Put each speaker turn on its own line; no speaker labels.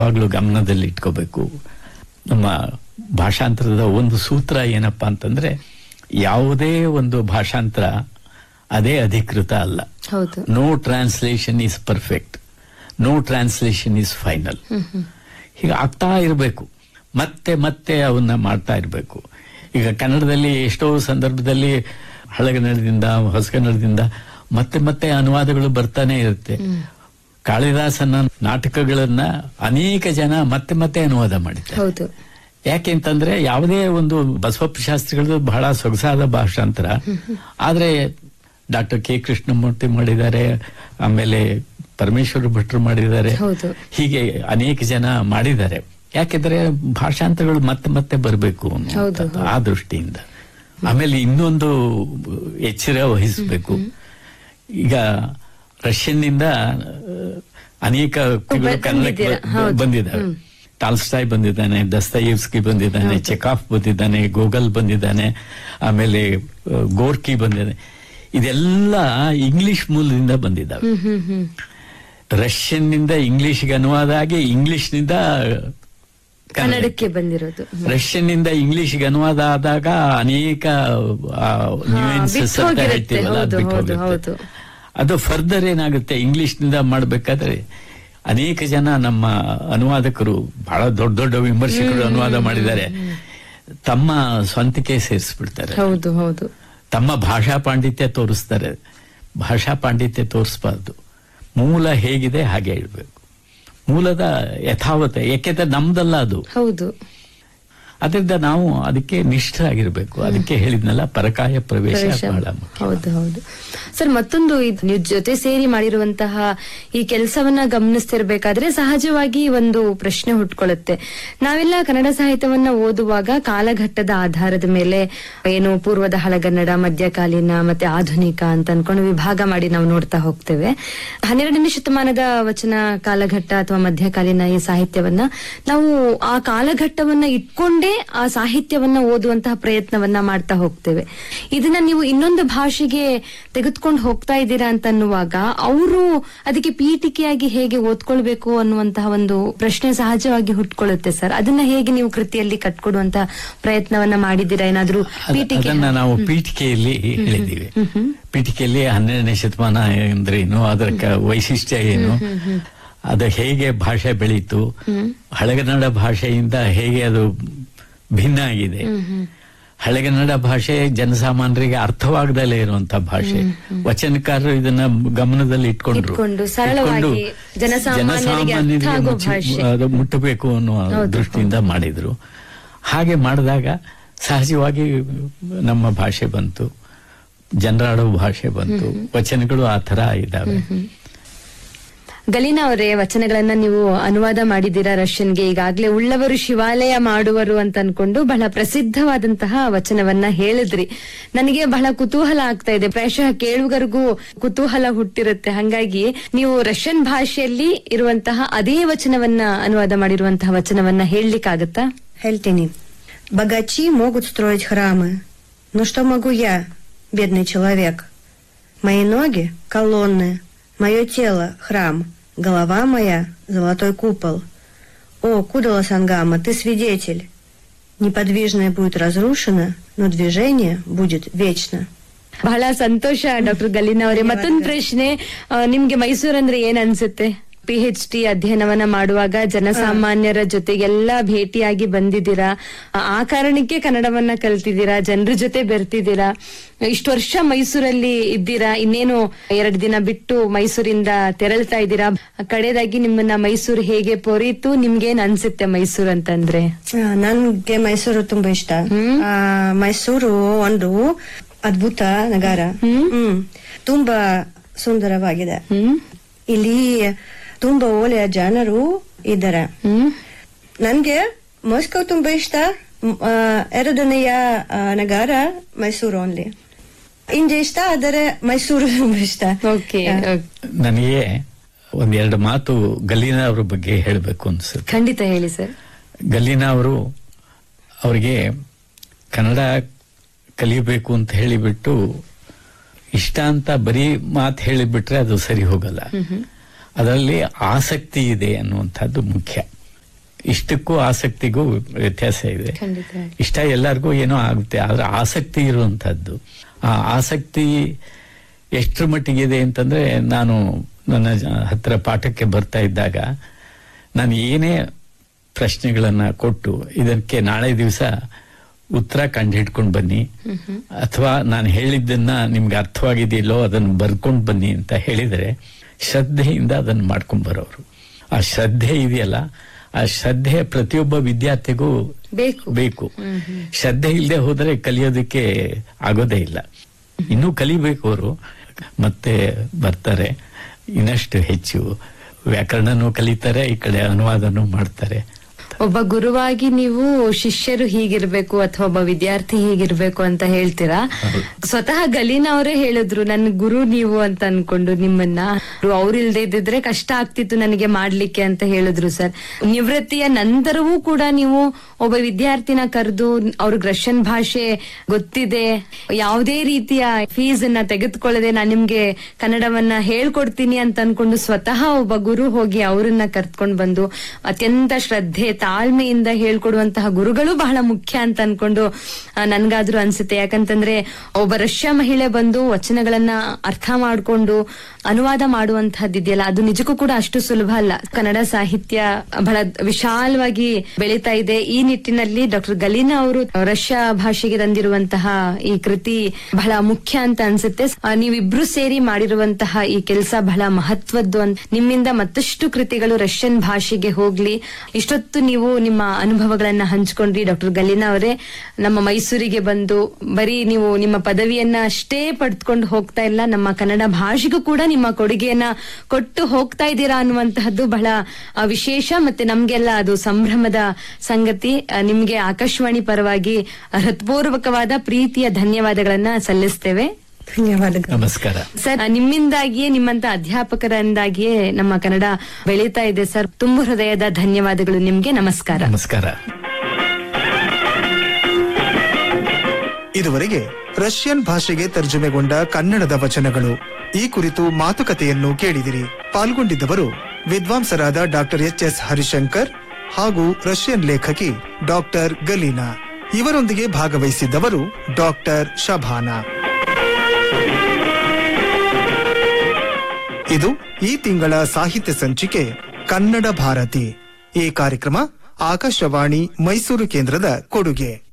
ಯಾವಾಗಲೂ ಗಮನದಲ್ಲಿ ಇಟ್ಕೋಬೇಕು ನಮ್ಮ ಭಾಷಾಂತರದ ಒಂದು ಸೂತ್ರ ಏನಪ್ಪಾ ಅಂತಂದ್ರೆ ಯಾವುದೇ ಒಂದು ಭಾಷಾಂತರ ಅದೇ ಅಧಿಕೃತ ಅಲ್ಲ
ಹೌದು
no translation is perfect no translation is final ಹೀಗೆ ಆಗ್ತಾ ಇರಬೇಕು ಮತ್ತೆ ಮತ್ತೆ ಅವನ್ನ ಮಾಡ್ತಾ ಇರಬೇಕು ಈಗ ಕನ್ನಡದಲ್ಲಿ ಎಷ್ಟೋ ಸಂದರ್ಭದಲ್ಲಿ ಹಳಗನ್ನಡದಿಂದ ಹೊಸಗನ್ನಡದಿಂದ ಮತ್ತೆ ಮತ್ತೆ ಅನುವಾದಗಳು ಬರ್ತಾನೆ ಇರುತ್ತೆ ಕಾಳಿದಾಸನ ನಾಟಕಗಳನ್ನ ಅನೇಕ ಜನ ಮತ್ತೆ ಮತ್ತೆ ಅನುವಾದ ಮಾಡಿದ್ದಾರೆ
ಹೌದು
ಯಾಕೆಂತಂದ್ರೆ ಯಾವುದೇ ಒಂದು ಬಸವಪ್ಪ ಶಾಸ್ತ್ರಿಗಳದ್ದು ಬಹಳ ಸೊಗಸಾದ ಭಾಷಾಂತರ ಆದ್ರೆ ಡಾಕ್ಟರ್ ಕೆ ಕೃಷ್ಣಮೂರ್ತಿ ಮಾಡಿದ್ದಾರೆ ಆಮೇಲೆ ಪರಮೇಶ್ವರ ಭಟ್ರು ಮಾಡಿದ್ದಾರೆ
ಹೌದು.
ಹೀಗೆ ಅನೇಕ ಜನ ಮಾಡಿದ್ದಾರೆ ಯಾಕೆಂದ್ರೆ ಭಾಷಾಂತರಗಳು ಮತ್ತೆ ಮತ್ತೆ ಬರಬೇಕು
ಹೌದು,
ಆ ದೃಷ್ಟಿಯಿಂದ ಆಮೇಲೆ ಇನ್ನೊಂದು ಎಚ್ಚರ ವಹಿಸಬೇಕು ಈಗ ರಷ್ಯನ್ನಿಂದ ಅನೇಕ ಕೃತಿಗಳು
ಬ-
ಕನ್ನಡಕ್ಕೆ
ಬಂದಿದ್ದೀರಾ?
ಬ-
ಹೌದು.
ಬಂದಿದ್ದಾವೆ
ಹ್ಮ್.
ಟಾಲ್ಸ್ಟಾಯ್ ಬಂದಿದ್ದಾನೆ ದಸ್ತಯೇವ್ಸ್ಕಿ ಬಂದಿದ್ದಾನೆ ಚೆಕಾಫ್ ಬಂದಿದ್ದಾನೆ ಗೋಗಲ್ ಬಂದಿದ್ದಾನೆ ಆಮೇಲೆ ಆ, ಗೋರ್ಕಿ ಬಂದಿದ್ದಾನೆ ಇದೆಲ್ಲ ಇಂಗ್ಲಿಷ್ ಮೂಲದಿಂದ ಬಂದಿದ್ದಾವೆ
ಹ್ಮ್ ಹ್ಮ್ ಹ್ಮ್
ರಷ್ಯನ್ನಿಂದ ಇಂಗ್ಲಿಷ್ಗೆ ಅನುವಾದ ಆಗಿ ಇಂಗ್ಲಿಷ್ನಿಂದ
ಕನ್ನಡಕ್ಕೆ ಬಂದಿರೋದು
ರಷ್ಯನ್ನಿಂದ ಇಂಗ್ಲಿಷ್ಗೆ ಅನುವಾದ ಆದಾಗ ಅನೇಕ ನ್ಯೂಯೆನ್ಸಸ್
ಬಿಟ್ಟು
ಅಂತ
ಹೋಗಿರುತ್ತೆ.
ಹೇಳ್ತೀವಲ್ಲ ಅದು
ಹೌದು,
ಬಿಟ್ಟು
ಹೌದು,
ಹೋಗುತ್ತೆ. ಅದು ಫರ್ದರ್ ಏನಾಗುತ್ತೆ ಇಂಗ್ಲಿಷ್ನಿಂದ ಮಾಡಬೇಕಾದ್ರೆ ಅನೇಕ ಜನ ನಮ್ಮ ಅನುವಾದಕರು ಬಹಳ ದೊಡ್ಡ ದೊಡ್ಡ ವಿಮರ್ಶಕರು ಅನುವಾದ ಮಾಡಿದ್ದಾರೆ ತಮ್ಮ ಸ್ವಂತಿಕೆ ಸೇರಿಸ್ಬಿಡ್ತಾರೆ
ಹೌದು ಹೌದು
ತಮ್ಮ ಭಾಷಾ ಪಾಂಡಿತ್ಯ ತೋರಿಸ್ತಾರೆ ಭಾಷಾ ಪಾಂಡಿತ್ಯ ತೋರಿಸಬಾರ್ದು ಮೂಲ ಹೇಗಿದೆ ಹಾಗೆ ಇಡಬೇಕು ಮೂಲದ ಯಥಾವತ ಯಾಕೆಂದ್ರೆ ನಮ್ದಲ್ಲ ಅದು
ಹೌದು
ಅದರಿಂದ ನಾವು ಅದಕ್ಕೆ ನಿಷ್ಠರಾಗಿರ್ಬೇಕು ಅದಕ್ಕೆ ಹೇಳಿದ್ನಲ್ಲ ಪರಕಾಯ ಪ್ರವೇಶ
ಪ್ರವೇಶ.
ಬಹಳ ಮುಖ್ಯ
ಹೌದು ಹೌದು ಸರ್ ಮತ್ತೊಂದು ಇದ್- ನೀವು ಜೊತೆ ಸೇರಿ ಮಾಡಿರುವಂತಹ ಈ ಕೆಲಸವನ್ನ ಗಮನಿಸ್ತಿರ್ಬೇಕಾದ್ರೆ ಸಹಜವಾಗಿ ಒಂದು ಪ್ರಶ್ನೆ ಹುಟ್ಕೊಳ್ಳುತ್ತೆ ನಾವೆಲ್ಲ ಕನ್ನಡ ಸಾಹಿತ್ಯವನ್ನ ಓದುವಾಗ ಕಾಲಘಟ್ಟದ ಆಧಾರದ ಮೇಲೆ ಏನು ಪೂರ್ವದ ಹಳಗನ್ನಡ ಮಧ್ಯಕಾಲೀನ ಮತ್ತೆ ಆಧುನಿಕ ಅಂತ ಅನ್ಕೊಂಡು ವಿಭಾಗ ಮಾಡಿ ನಾವು ನೋಡ್ತಾ ಹೋಗ್ತೇವೆ ಹನ್ನೆರಡನೇ ಶತಮಾನದ ವಚನ ಕಾಲಘಟ್ಟ ಅಥವಾ ಮಧ್ಯಕಾಲೀನ ಈ ಸಾಹಿತ್ಯವನ್ನ ನಾವು ಆ ಕಾಲಘಟ್ಟವನ್ನ ಇಟ್ಕೊಂಡೇ ಆ ಸಾಹಿತ್ಯವನ್ನ ಓದುವಂತಹ ಪ್ರಯತ್ನವನ್ನ ಮಾಡ್ತಾ ಹೋಗ್ತೇವೆ ಇದನ್ನ ನೀವು ಇನ್ನೊಂದು ಭಾಷೆಗೆ ತೆಗೆದುಕೊಂಡು ಹೋಗ್ತಾ ಇದ್ದೀರಾ ಅಂತ ಅನ್ನುವಾಗ ಅವರು ಅದಕ್ಕೆ ಪೀಠಿಕೆಯಾಗಿ ಹೇಗೆ ಓದ್ಕೊಳ್ಬೇಕು ಅನ್ನುವಂತಹ ಒಂದು ಪ್ರಶ್ನೆ ಸಹಜವಾಗಿ ಹುಟ್ಕೊಳ್ಳುತ್ತೆ ಸರ್ ಅದನ್ನ ಹೇಗೆ ನೀವು ಕೃತಿಯಲ್ಲಿ ಕಟ್ಕೊಡುವಂತಹ ಪ್ರಯತ್ನವನ್ನ ಮಾಡಿದ್ದೀರಾ ಏನಾದ್ರೂ
ಅದ-
ಪೀಠಿಕೆ
ಅದನ್ನ ನಾವು ಪೀಠಿಕೆಯಲ್ಲಿ ಹೇಳಿದ್ದೀವಿ ಪೀಠಿಕೆಯಲ್ಲಿ ಹನ್ನೆರಡನೇ ಶತಮಾನ ಅಂದ್ರೆ ಏನು ಅದರ ಕ- ವೈಶಿಷ್ಟ್ಯ ಏನು ಅದು ಹೇಗೆ ಭಾಷೆ ಬೆಳೀತು ಹಳೆಗನ್ನಡ ಭಾಷೆಯಿಂದ ಹೇಗೆ ಅದು ಭಿನ್ನ ಆಗಿದೆ ಹಳೆಗನ್ನಡ ಭಾಷೆ ಜನಸಾಮಾನ್ಯರಿಗೆ ಅರ್ಥವಾಗದಲ್ಲೇ ಇರುವಂತ ಭಾಷೆ ವಚನಕಾರರು ಇದನ್ನ ಗಮನದಲ್ಲಿ ಇಟ್ಕೊಂಡ್ರು
ಇಟ್ಕೊಂಡು ಸರಳವಾಗಿ
ಇಟ್ಕೊಂಡು
ಜನಸಾಮಾನ್ಯರಿಗೆ ಅರ್ಥ
ಜನಸಾಮಾನ್ಯರಿಗೆ
ಆಗೋ
ಮುಚ್ಚಿ-
ಭಾಷೆ.
ಅದು ಮುಟ್ಟಬೇಕು ಅನ್ನುವ
ಹೌದು,
ದೃಷ್ಟಿಯಿಂದ ಮಾಡಿದ್ರು ಹಾಗೆ ಮಾಡಿದಾಗ ಸಹಜವಾಗಿ ನಮ್ಮ ಭಾಷೆ ಬಂತು ಜನರಾಡೋ ಭಾಷೆ ಬಂತು ವಚನಗಳು ಆ ತರ ಇದಾವೆ
ಗಲೀನಾ ಅವರೇ ವಚನಗಳನ್ನ ನೀವು ಅನುವಾದ ಮಾಡಿದ್ದೀರಾ ರಷ್ಯನ್ಗೆ ಈಗಾಗಲೇ ಉಳ್ಳವರು ಶಿವಾಲಯ ಮಾಡುವರು ಅಂತ ಅನ್ಕೊಂಡು ಬಹಳ ಪ್ರಸಿದ್ಧವಾದಂತಹ ವಚನವನ್ನ ಹೇಳಿದ್ರಿ ನನಗೆ ಬಹಳ ಕುತೂಹಲ ಆಗ್ತಾ ಇದೆ ಪ್ರಾಯಶಃ ಕೇಳುಗರಿಗೂ ಕುತೂಹಲ ಹುಟ್ಟಿರುತ್ತೆ ಹಂಗಾಗಿ ನೀವು ರಷ್ಯನ್ ಭಾಷೆಯಲ್ಲಿ ಇರುವಂತಹ ಅದೇ ವಚನವನ್ನ ಅನುವಾದ ಮಾಡಿರುವಂತಹ ವಚನವನ್ನ ಹೇಳಲಿಕ್ಕಾಗತ್ತಾ
Хельтини. Богачи могут строить храмы. Но что могу я, бедный человек? Мои ноги — колонны, мое тело — храм, голова моя — золотой купол. О, Кудала Сангама, ты свидетель. Неподвижное будет разрушено, но движение будет вечно.
ಬಹಳ ಸಂತೋಷ ಡಾಕ್ಟರ್ ಗಲೀನಾ ಅವರೇ ಮತ್ತೊಂದು ಪ್ರಶ್ನೆ ಆ, ನಿಮ್ಗೆ ಮೈಸೂರು ಅಂದ್ರೆ ಏನ್ ಅನ್ಸುತ್ತೆ ಪಿ ಎಚ್ ಡಿ ಅಧ್ಯಯನವನ್ನ ಮಾಡುವಾಗ ಜನಸಾಮಾನ್ಯರ ಜೊತೆಗೆಲ್ಲ ಭೇಟಿಯಾಗಿ ಬಂದಿದ್ದೀರಾ ಆ- ಆ ಕಾರಣಕ್ಕೆ ಕನ್ನಡವನ್ನ ಕಲ್ತಿದ್ದೀರಾ ಜನರ ಜೊತೆ ಬೆರ್ತಿದ್ದೀರಾ ಇಷ್ಟು ವರ್ಷ ಮೈಸೂರಲ್ಲಿ ಇದ್ದೀರಾ ಇನ್ನೇನು ಎರಡು ದಿನ ಬಿಟ್ಟು ಮೈಸೂರಿಂದ ತೆರಳ್ತಾ ಇದ್ದೀರಾ ಕಡೆದಾಗಿ ನಿಮ್ಮನ್ನ ಮೈಸೂರು ಹೇಗೆ ಪೊರೀತು ನಿಮ್ಗೇನ್ ಅನ್ಸುತ್ತೆ ಮೈಸೂರು ಅಂತಂದ್ರೆ
ಆ, ನನ್ಗೆ ಮೈಸೂರು ತುಂಬಾ ಇಷ್ಟ ಆ, ಮೈಸೂರು ಒಂದು ಅದ್ಭುತ ನಗರ ಹ್ಮ್ ತುಂಬಾ ಸುಂದರವಾಗಿದೆ
ಹ್ಮ್
ಇಲ್ಲಿ ತುಂಬಾ ಒಳ್ಳೆಯ ಜನರು ಇದ್ದಾರೆ
ಹ್ಮ್
ನನ್ಗೆ ಮಾಸ್ಕೋ ತುಂಬಾ ಇಷ್ಟ ಮ್, ಆ, ಎರಡನೆಯ ಆ, ನಗರ ಮೈಸೂರು ಓನ್ಲಿ ಇಂಡಿಯಾ ಇಷ್ಟ ಆದರೆ ಮೈಸೂರು ತುಂಬಾ ಇಷ್ಟ
ಓಕೆ
ನನಗೆ ಒಂದೆರಡು ಮಾತು ಗಲೀನಾ ಅವ್ರ ಬಗ್ಗೆ ಹೇಳಬೇಕು ಅನ್ಸುತ್ತೆ
ಖಂಡಿತ ಹೇಳಿ ಸರ್
ಗಲೀನಾ ಅವರು ಅವರಿಗೆ ಕನ್ನಡ ಕಲಿಯಬೇಕು ಅಂತ ಹೇಳಿಬಿಟ್ಟು ಇಷ್ಟ ಅಂತ ಬರೀ ಮಾತು ಹೇಳಿಬಿಟ್ರೆ ಅದು ಸರಿ ಹೋಗಲ್ಲ ಅದರಲ್ಲಿ ಆಸಕ್ತಿ ಇದೆ ಅನ್ನುವಂಥದ್ದು ಮುಖ್ಯ ಇಷ್ಟಕ್ಕೂ ಆಸಕ್ತಿಗೂ ವ್ಯತ್ಯಾಸ ಇದೆ
ಖಂಡಿತ
ಇಷ್ಟ ಎಲ್ಲರಿಗೂ ಏನೋ ಆಗುತ್ತೆ ಆದ್ರೆ ಆಸಕ್ತಿ ಇರುವಂತಹದ್ದು ಆ ಆಸಕ್ತಿ ಎಷ್ಟರ ಮಟ್ಟಿಗಿದೆ ಅಂತಂದ್ರೆ ನಾನು ನನ್ನ ಜ- ಹತ್ರ ಪಾಠಕ್ಕೆ ಬರ್ತಾ ಇದ್ದಾಗ ನಾನು ಏನೇ ಪ್ರಶ್ನೆಗಳನ್ನ ಕೊಟ್ಟು ಇದಕ್ಕೆ ನಾಳೆ ದಿವಸ ಉತ್ತರ ಕಂಡು ಹಿಡ್ಕೊಂಡು ಬನ್ನಿ ಅಥವಾ ನಾನು ಹೇಳಿದ್ದನ್ನ ನಿಮ್ಗೆ ಅರ್ಥವಾಗಿದೆಯಲ್ಲೋ ಅದನ್ನು ಬರ್ಕೊಂಡು ಬನ್ನಿ ಅಂತ ಹೇಳಿದರೆ ಶ್ರದ್ಧೆಯಿಂದ ಅದನ್ನು ಮಾಡ್ಕೊಂಡ್ ಬರೋರು ಆ ಶ್ರದ್ಧೆ ಇದೆಯಲ್ಲ ಆ ಶ್ರದ್ಧೆ ಪ್ರತಿಯೊಬ್ಬ ವಿದ್ಯಾರ್ಥಿಗೂ
ಬೇಕು
ಬೇಕು ಶ್ರದ್ಧೆ ಇಲ್ಲದೆ ಹೋದರೆ ಕಲಿಯೋದಕ್ಕೆ ಆಗೋದೇ ಇಲ್ಲ ಇನ್ನೂ ಕಲಿಬೇಕು ಅವರು ಮತ್ತೆ ಬರ್ತಾರೆ ಇನ್ನಷ್ಟು ಹೆಚ್ಚು ವ್ಯಾಕರಣನೂ ಕಲಿತಾರೆ ಈ ಕಡೆ ಅನುವಾದನೂ ಮಾಡ್ತಾರೆ
ಒಬ್ಬ ಗುರುವಾಗಿ ನೀವು ಶಿಷ್ಯರು ಹೀಗಿರ್ಬೇಕು ಅಥವಾ ಒಬ್ಬ ವಿದ್ಯಾರ್ಥಿ ಹೀಗಿರ್ಬೇಕು ಅಂತ ಹೇಳ್ತೀರಾ ಸ್ವತಃ ಗಲೀನಾ ಅವರೇ ಹೇಳಿದ್ರು ನನ್ನ ಗುರು ನೀವು ಅಂತ ಅನ್ಕೊಂಡು ನಿಮ್ಮನ್ನ ಅವ್ರಿಲ್ದೇ ಇದ್ದಿದ್ರೆ ಕಷ್ಟ ಆಗ್ತಿತ್ತು ನನಗೆ ಮಾಡ್ಲಿಕ್ಕೆ ಅಂತ ಹೇಳಿದ್ರು ಸರ್ ನಿವೃತ್ತಿಯ ನಂತರವೂ ಕೂಡ ನೀವು ಒಬ್ಬ ವಿದ್ಯಾರ್ಥಿನ ಕರೆದು ಅವ್ರಿಗೆ ರಷ್ಯನ್ ಭಾಷೆ ಗೊತ್ತಿದೆ ಯಾವುದೇ ರೀತಿಯ ಫೀಸ್ ಅನ್ನ ತೆಗೆದುಕೊಳ್ಳದೆ ನಾನು ನಿಮ್ಗೆ ಕನ್ನಡವನ್ನ ಹೇಳ್ಕೊಡ್ತೀನಿ ಅಂತ ಅನ್ಕೊಂಡು ಸ್ವತಃ ಒಬ್ಬ ಗುರು ಹೋಗಿ ಅವರನ್ನ ಕರ್ತ್ಕೊಂಡ್ ಬಂದು ಅತ್ಯಂತ ಶ್ರದ್ಧೆ ತಾಳ್ಮೆಯಿಂದ ಹೇಳ್ಕೊಡುವಂತಹ ಗುರುಗಳು ಬಹಳ ಮುಖ್ಯ ಅಂತ ಅನ್ಕೊಂಡು ಆ, ನನ್ಗಾದ್ರೂ ಅನ್ಸುತ್ತೆ ಯಾಕಂತಂದ್ರೆ ಒಬ್ಬ ರಷ್ಯಾ ಮಹಿಳೆ ಬಂದು ವಚನಗಳನ್ನ ಅರ್ಥ ಮಾಡ್ಕೊಂಡು ಅನುವಾದ ಮಾಡುವಂತಹದ್ದಿದೆಯಲ್ಲ ಅದು ನಿಜಕ್ಕೂ ಕೂಡ ಅಷ್ಟು ಸುಲಭ ಅಲ್ಲ ಕನ್ನಡ ಸಾಹಿತ್ಯ ಬಹಳ ವಿಶಾಲವಾಗಿ ಬೆಳೀತಾ ಇದೆ ಈ ನಿಟ್ಟಿನಲ್ಲಿ ಡಾಕ್ಟರ್ ಗಲೀನಾ ಅವರು ರಷ್ಯಾ ಭಾಷೆಗೆ ತಂದಿರುವಂತಹ ಈ ಕೃತಿ ಬಹಳ ಮುಖ್ಯ ಅಂತ ಅನ್ಸುತ್ತೆ ಆ, ನೀವಿಬ್ರು ಸೇರಿ ಮಾಡಿರುವಂತಹ ಈ ಕೆಲಸ ಬಹಳ ಮಹತ್ವದ್ದು ಅಂತ ನಿಮ್ಮಿಂದ ಮತ್ತಷ್ಟು ಕೃತಿಗಳು ರಷ್ಯನ್ ಭಾಷೆಗೆ ಹೋಗ್ಲಿ ಇಷ್ಟೊತ್ತು ನೀವು ನಿಮ್ಮ ಅನುಭವಗಳನ್ನ ಹಂಚ್ಕೊಂಡ್ರಿ ಡಾಕ್ಟರ್ ಗಲೀನಾ ಅವರೇ ನಮ್ಮ ಮೈಸೂರಿಗೆ ಬಂದು ಬರೀ ನೀವು ನಿಮ್ಮ ಪದವಿಯನ್ನ ಅಷ್ಟೇ ಪಡೆದುಕೊಂಡು ಹೋಗ್ತಾ ಇಲ್ಲ ನಮ್ಮ ಕನ್ನಡ ಭಾಷೆಗೂ ಕೂಡ ನಿಮ್ಮ ಕೊಡುಗೆಯನ್ನ ಕೊಟ್ಟು ಹೋಗ್ತಾ ಇದ್ದೀರಾ ಅನ್ನುವಂತಹದ್ದು ಬಹಳ ಆ, ವಿಶೇಷ ಮತ್ತೆ ನಮ್ಗೆಲ್ಲ ಅದು ಸಂಭ್ರಮದ ಸಂಗತಿ ಆ, ನಿಮ್ಗೆ ಆಕಾಶವಾಣಿ ಪರವಾಗಿ ಹೃತ್ಪೂರ್ವಕವಾದ ಪ್ರೀತಿಯ ಧನ್ಯವಾದಗಳನ್ನ ಸಲ್ಲಿಸ್ತೇವೆ
ಧನ್ಯವಾದಗಳು
ನಮಸ್ಕಾರ
ಸರ್ ಆ, ನಿಮ್ಮಿಂದಾಗಿಯೇ ನಿಮ್ಮಂತ ಅಧ್ಯಾಪಕರಿಂದಾಗಿಯೇ ನಮ್ಮ ಕನ್ನಡ ಬೆಳೀತಾ ಇದೆ ಸರ್ ತುಂಬು ಹೃದಯದ ಧನ್ಯವಾದಗಳು ನಿಮ್ಗೆ ನಮಸ್ಕಾರ
ನಮಸ್ಕಾರ
ಇದುವರೆಗೆ ರಷ್ಯನ್ ಭಾಷೆಗೆ ತರ್ಜುಮೆಗೊಂಡ ಕನ್ನಡದ ವಚನಗಳು ಈ ಕುರಿತು ಮಾತುಕತೆಯನ್ನು ಕೇಳಿದಿರಿ ಪಾಲ್ಗೊಂಡಿದ್ದವರು ವಿದ್ವಾಂಸರಾದ ಡಾಕ್ಟರ್ ಎಚ್ ಎಸ್ ಹರಿಶಂಕರ್ ಹಾಗೂ ರಷ್ಯನ್ ಲೇಖಕಿ ಡಾಕ್ಟರ್ ಗಲೀನಾ ಇವರೊಂದಿಗೆ ಭಾಗವಹಿಸಿದ್ದವರು ಡಾಕ್ಟರ್ ಶಭಾನಾ ಇದು ಈ ತಿಂಗಳ ಸಾಹಿತ್ಯ ಸಂಚಿಕೆ ಕನ್ನಡ ಭಾರತಿ ಈ ಕಾರ್ಯಕ್ರಮ ಆಕಾಶವಾಣಿ ಮೈಸೂರು ಕೇಂದ್ರದ ಕೊಡುಗೆ